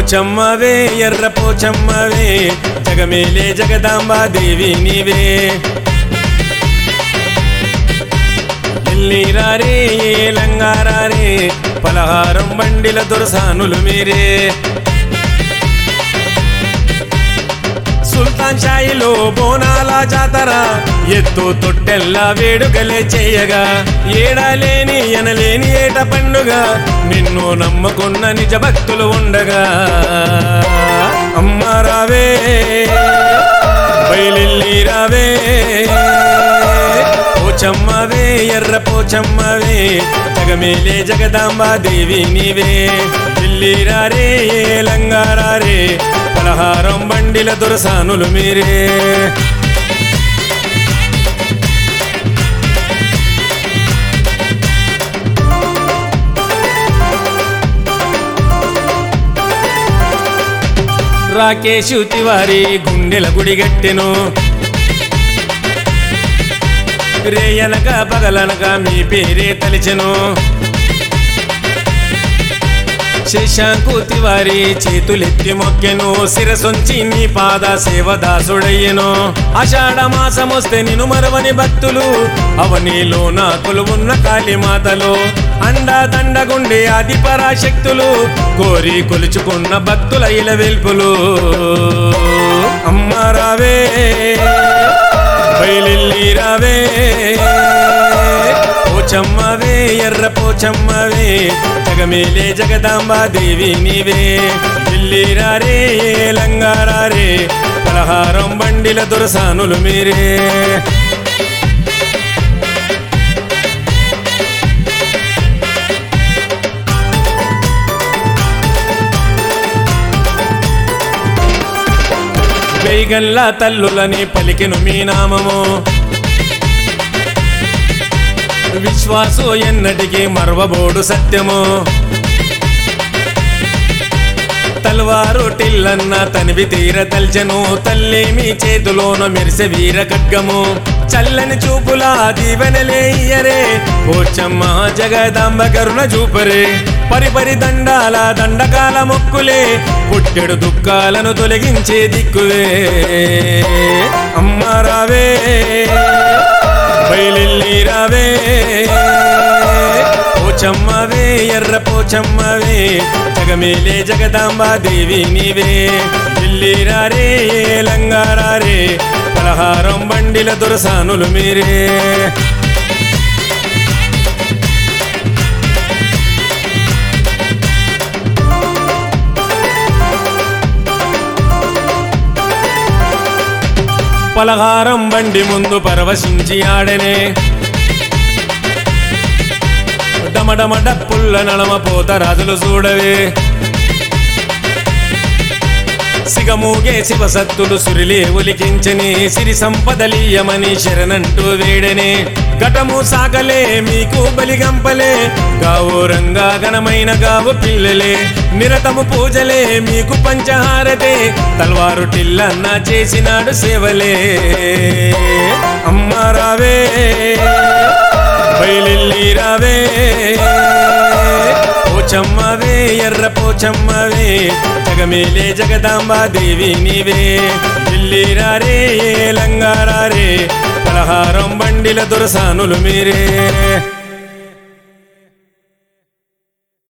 పోచమ్మవే ఎర్ర పోచమ్మవే జగమేలే జగదాంబా దేవి నీవే ఎల్లిరారే ఏలంగారారే పలహారం బండిల దొరసానులు మీరే సుల్తాన్ షాయిలో బోనాల జాతర ఎత్తు తొట్టెల్లా వేడుకలే చేయగా ఏడాలేని ఎనలేని ఏట పండుగ నిన్ను నమ్ముకున్న నిజ భక్తులు ఉండగా అమ్మ రావే బయలిల్లి రావే పోచమ్మవే ఎర్ర పోచమ్మవే జగమేలే జగదాంబా దేవి నీవే ఢిల్లీరారే ఏలంగారారే పలహారం బండిల దొరసానులు మీరే రాకేషు తివారి గుండెల గుడిగట్టెను రేయనగా పగలనగా మీ పేరే తలిచెను శశాంకు తివారి చేతులెత్తి మొక్కెను శిరసొంచి నీ పాద సేవదాసుడయ్యెను ఆషాఢ మాసమొస్తే నిన్ను మరవని భక్తులు అవనిలో నా కొలువున్న కాళీమాతలు అండా దండగుండే ఆది పరాశక్తులు కోరి కొలుచుకున్న భక్తుల ఇల వెల్పులు అమ్మ రావే బయలిల్లి రావే పోచమ్మవే ఎర్ర పోచమ్మవే జగమేలే జగదాంబా దేవి నీవే ఢిల్లీరారే ఏలంగారారే పలహారం బండిల దొరసానులు మీరే వేగల్లా తల్లులని పలికెను మీ నామము విశ్వాసు ఎన్నటికి మర్వబోడు సత్యము తల్వారు టిల్లన్న తనివి తీర తల్చెను తల్లి మీ చేతిలోన మెరిసె వీర ఖడ్గము చల్లని చూపుల దీవెనలే ఇయ్యరే పోచమ్మ జగదాంబ కరుణ చూపరే పరిపరి దండాల దండకాల మొక్కులే పుట్టెడు దుఃఖాలను తొలగించే దిక్కువే అమ్మ రావే బయలిల్లి రావే పోచమ్మవే ఎర్ర పోచమ్మవే జగమేలే జగదాంబా దేవి నీవే ఢిల్లీరారే ఏలంగారారే పలహారం బండిల దొరసానులు మీరే పలహారం బండి ముందు పరవశించి ఆడనే డమడమ డప్పుల్ల నడమ పోత రాజులు చూడవే సిగమూగే శివసత్తులు సురిలే ఒలికించని సిరి సంపదలీయమని శరణంటూ వేడనే ఘటము సాగలే మీకు బలిగంపలే గావు రంగా ఘనమైన గావు పిల్లలే నిరతము పూజలే మీకు పంచహారతే తల్వారు టిల్లన్న చేసినాడు సేవలే అమ్మ రావే బయలిల్లి రావే పోచమ్మవే ఎర్ర పోచమ్మవే జగమేలే జగదాంబా దేవి నీవే ఢిల్లీరారే ఏలంగారారే పలహారం బండిల దొరసానులు మీరే